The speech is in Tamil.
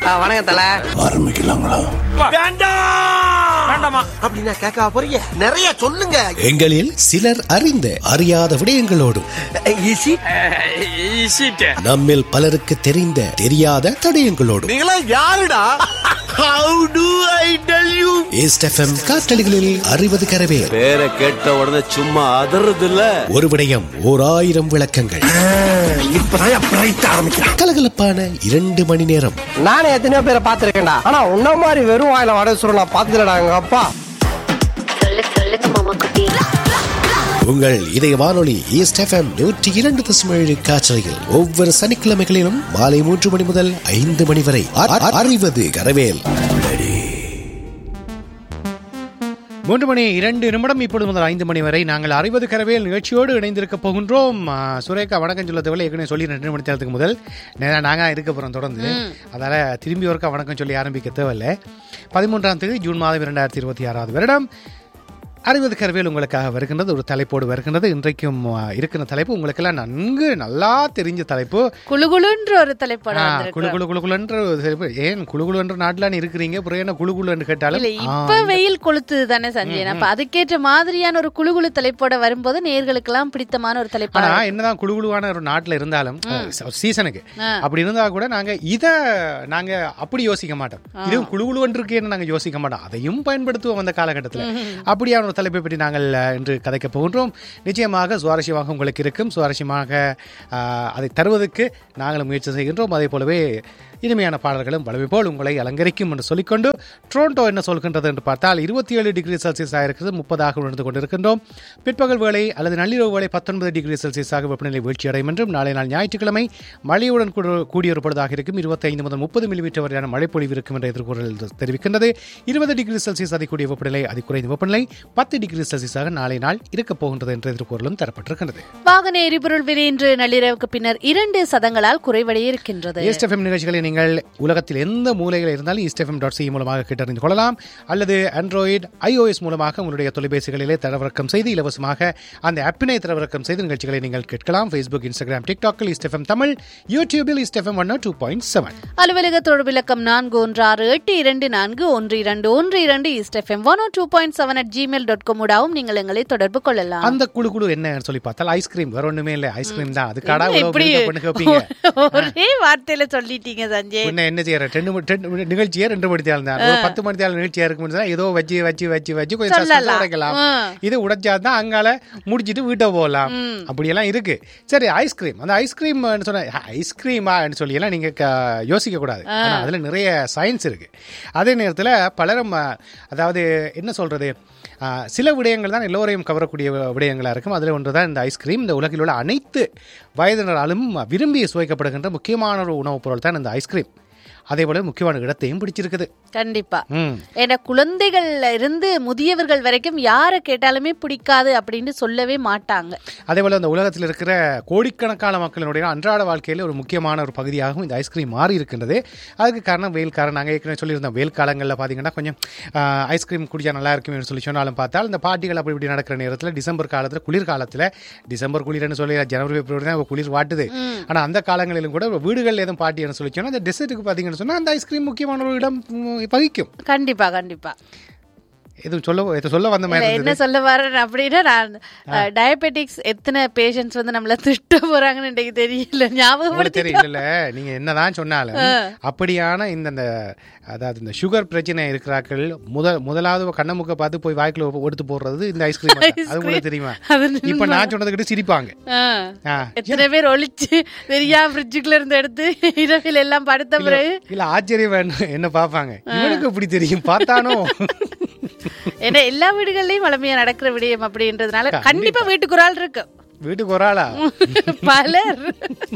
வணக்கம் தல ஆரம்பிக்கலாங்களா வேண்டாமா அப்படின்னா கேட்க போறீங்க நிறைய சொல்லுங்க எங்களில் சிலர் அறிந்த அறியாத விடயங்களோடும் ஈசி ஈசிட்டு நம்மில் பலருக்கு தெரிந்த தெரியாத தடயங்களோடும் நீங்களா யாருடா how do I tell you East FM காற்றலிகளில் அறிவது கரவேல் பேரை கேட்ட உடனே சும்மா அதறது இல்ல ஒரு விடயம் ஓர் ஆயிரம் விளக்கங்கள் இப்பதான் பிரைட் ஆரம்பிக்கிறான் கலகலப்பான இரண்டு மணி நேரம் நானே எத்தனையோ பேரை பார்த்திருக்கேன்டா ஆனா உன்ன மாதிரி வெறும் வாயில வடை சுருள் நான் பார்த்ததுலடா எங்க அப்பா சொல்லு சொல்லுங்க மாமா குட்டி உங்கள் இதய வானொலி ஈஸ்ட் எஃப்எம் நூற்றி இரண்டு தசமேழு காற்றலையில் ஒவ்வொரு சனிக்கிழமைகளிலும் மாலை மூன்று மணி முதல் ஐந்து மணி வரை அ- அ- அறிவது கரவேல் மூன்று மணி இரண்டு நிமிடம் இப்பொழுது முதல் ஐந்து மணி வரை நாங்கள் அறுபது கரவேல் நிகழ்ச்சியோடு இணைந்திருக்க போகின்றோம் ஆ, சுரேகா வணக்கம் சொல்ல தேவையில்லை ஏற்கனவே சொல்லி ரெண்டு மணி நேரத்துக்கு முதல் நேரா நாங்கள் இருக்க போகிறோம் தொடர்ந்து அதால் திரும்பி ஒருக்கா வணக்கம் சொல்லி ஆரம்பிக்க தேவையில்லை பதிமூன்றாம் தேதி ஜூன் மாதம் இரண்டாயிரத்தி இருபத்தி ஆறாவது வருடம் அறுபது கருவியல் உங்களுக்காக வருகின்றது ஒரு தலைப்போடு வருகின்றது இன்றைக்கும் ஆ, இருக்கிற தலைப்பு உங்களுக்கெல்லாம் நன்கு நல்லா தெரிஞ்ச தலைப்பு குழுகுழுன்ற ஒரு தலைப்படம் ஆ, வந்திருக்கு. குளு குளு குளு குளுன்ற ஒரு தலைப்பு. ஏன் குளு குளுன்ற நாட்டில் இருக்கிறீங்க அப்புறம் என்ன குளு குளுன்னு கேட்டாலும் இல்ல ஆ, இப்ப வெயில் கொளுத்துது தானே சஞ்சய் அப்ப அதுக்கேற்ற மாதிரியான ஒரு குழுகுழு தலைப்போட வரும்போது நேர்களுக்கெல்லாம் பிடித்தமான ஒரு ஆனா தலைப்பா என்னதான் குழுகுழுவான ஒரு நாட்டுல இருந்தாலும் ஒரு சீசனுக்கு ஆ. அப்படி இருந்தா கூட நாங்க இத நாங்க அப்படி யோசிக்க மாட்டோம் இதுவும் குழுகுழுவன் இருக்கேன்னு நாங்க யோசிக்க மாட்டோம் அதையும் பயன்படுத்துவோம் அந்த காலகட்டத்துல அப்படியான ஒரு தலைப்பை பற்றி நாங்கள் அஹ், இன்று கதைக்க போகின்றோம் நிச்சயமாக சுவாரஸ்யமாக உங்களுக்கு இருக்கும் சுவாரஸ்யமாக ஆஹ், அதை தருவதற்கு நாங்களும் முயற்சி செய்கின்றோம் அதே போலவே இனிமையான பாடல்களும் வளமை போல் உங்களை அலங்கரிக்கும் என்று சொல்லிக்கொண்டு டொரண்டோ என்ன சொல்கின்றது என்று பார்த்தால் இருபத்தி ஏழு டிகிரி செல்சியஸாக இருக்கிறது முப்பதாக உணர்ந்து கொண்டிருக்கின்றோம் பிற்பகல் வேளை அல்லது நள்ளிரவு வேளை பத்தொன்பது டிகிரி செல்சியஸாக வெப்பநிலை வீழ்ச்சியடையும் என்றும் நாளை நாள் ஞாயிற்றுக்கிழமை மழையுடன் கூடு- கூடிய ஒரு பொழுதாக இருக்கும் இருபத்தைந்து முதல் முப்பது மில்லிமீட்டர் வரையான மழைப்பொழிவு இருக்கும் என்ற எதிர்கூறல் தெரிவிக்கின்றது இருபது டிகிரி செல்சியஸ் அதிகூடிய வெப்பநிலை அதிகுறைந்த வெப்பநிலை பத்து டிகிரி செல்சியஸாக நாளை நாள் இருக்கப் போகின்றது என்ற எதிர்கூறலும் தரப்பட்டிருக்கின்றது வாகன எரிபொருள் விலை இன்று நள்ளிரவுக்கு பின்னர் இரண்டு சதங்களால் குறைவடைய இருக்கின்றது ஈஸ்ட் எஃப்எம் நிகழ்ச்சிகளை நீங்கள் உலகத்தில் எந்த மூலையில் இருந்தாலும் ஈஸ்ட் எஃப்எம் டாட் சி மூலமாக கேட்டறிந்து கொள்ளலாம் அல்லது ஆண்ட்ராய்டு iOS மூலமாக உங்களுடைய தொலைபேசிகளிலே தரவிறக்கம் செய்து இலவசமாக அந்த ஆப்பினை தரவிறக்கம் செய்து நிகழ்ச்சிகளை நீங்கள் கேட்கலாம் ஃபேஸ்புக் இன்ஸ்டாகிராம் டிக்டாக்கில் ஈஸ்ட் எஃப்எம் தமிழ் யூடியூபில் East FM one two point seven அலுவலக தொடர்பு இலக்கம் நான்கு ஒன்று ஆறு எட்டு இரண்டு நான்கு ஒன்று இரண்டு ஒன்று இரண்டு East FM one two point seven at Gmail dot com ஊடாகவும் நீங்கள் எங்களை தொடர்பு கொள்ளலாம் அந்த குழு குழு என்ன சொல்லி பார்த்தால் ஐஸ்கிரீம் வேற ஒண்ணுமே இல்லை ஐஸ்கிரீம் தான் அது கடா என்ன இப்படி பண்ணி கேட்பீங்க ஒரே வார்த்தையில சொல்லிட்டீங்க சஞ்சய் என்ன என்ன செய்யற ரெண்டு மணி- ரெண்டு மணி- நிகழ்ச்சியே ரெண்டு மணி தேவை தான் ஒரு பத்து மணி தேவை நிகழ்ச்சியா இருக்கும்னு சொன்னா ஏதோ வச்சு வச்சு வச்சு வச்சு கொஞ்சம் suspense சொல்லலாம். உடைக்கலாம் ஆ. இது உடைச்சாதான் அங்கால முடிச்சிட்டு வீட்டை போகலாம் அப்படியெல்லாம் இருக்கு சரி ஐஸ்கிரீம் அந்த ஐஸ்கிரீம் சொன்ன ஐஸ்கிரீமா சொல்லி எல்லாம் நீங்க க- யோசிக்க கூடாது ஆனா அதுல நிறைய சயின்ஸ் இருக்கு அதே நேரத்துல பலரும் அ, அதாவது என்ன சொல்றது ஆ, சில விடயங்கள் தான் எல்லோரையும் கவரக்கூடிய விடயங்களா இருக்கும் அதில் ஒன்று தான் இந்த ஐஸ்கிரீம் இந்த உலகில் உள்ள அனைத்து வயதினராலும் விரும்பி சுவைக்கப்படுகின்ற முக்கியமான ஒரு உணவுப் பொருள் தான் இந்த ஐஸ்கிரீம் அதே போல முக்கியமான இடத்தையும் பிடிச்சிருக்குது கண்டிப்பா ம் ஏன்னா குழந்தைகள்ல இருந்து முதியவர்கள் வரைக்கும் யாரை கேட்டாலுமே பிடிக்காது அப்படின்னு சொல்லவே மாட்டாங்க அதே போல இந்த உலகத்தில் இருக்கிற கோடிக்கணக்கான மக்களினுடைய அன்றாட வாழ்க்கையில் ஒரு முக்கியமான ஒரு பகுதியாகவும் இந்த ஐஸ்கிரீம் மாறி இருக்கின்றது அதுக்கு காரணம் வெயில் காலம் நாங்கள் ஏற்கனவே சொல்லியிருந்தோம் வெயில் காலங்களில் பார்த்தீங்கன்னா கொஞ்சம் ஐஸ்கிரீம் குடிச்சா நல்லா இருக்கும்னு சொல்லி சொன்னாலும் பார்த்தால் இந்த பார்ட்டிகள் அப்படி இப்படி நடக்கிற நேரத்தில் டிசம்பர் காலத்தில் குளிர் காலத்தில் டிசம்பர் குளிர்னு சொல்லி ஜனவரி பிப்ரவரி தான் குளிர் வாட்டுது ஆனால் அந்த காலங்களிலும் கூட வீடுகளில் எதுவும் பார்ட்டின்னு சொல்லி சொன்னால் அந்த டெசர்ட்டுக்கு பார்த்தீங்கன்னு சொன்னால் அந்த ஐஸ்கிரீம் முக்கியமான ஒரு இடம் ம், வகிக்கும் கண்டிப்பா கண்டிப்பா எதுவும் சொல்ல எதுவும் சொல்ல வந்த மாதிரி இல்ல, இருந்தது. என்ன சொல்ல வரேன் அப்படின்னா நான் டயபெட்டிக்ஸ் எத்தனை பேஷண்ட்ஸ் வந்து நம்மள திட்ட போறாங்கன்னு எனக்கு தெரியல உங்களுக்கு ஞாபகப்படுத்தி தெரியும் இல்ல நீங்க என்னதான் சொன்னாலும் அப்படியான இந்த இந்த அதாவது இந்த சுகர் பிரச்சனை இருக்கிறார்கள் முதல் முதலாவது கண்ணமுக்க பார்த்து போய் வாய்க்குள்ள எடுத்து போடுறது இந்த ஐஸ்கிரீம் அது உங்களுக்கு தெரியுமா அது இப்ப நான் சொன்னதுக்கிட்ட சிரிப்பாங்க ஆ. ஆ. எத்தனை பேர் ஒளிச்சு தெரியாம ஃப்ரிட்ஜுக்குள்ள இருந்து எடுத்து இரவில் எல்லாம் படுத்த பிறகு இல்ல ஆச்சரியம் வேணும் என்ன பாப்பாங்க இவனுக்கு இப்படி தெரியும் பார்த்தானோ ஏன்னா எல்லா வீடுகள்லயும் வளமையா நடக்கிற விடயம் அப்படின்றதுனால கண்டிப்பா வீட்டுக்கு ஒரு ஆள் இருக்கு வீட்டுக்கு ஒரு ஆளா பலர்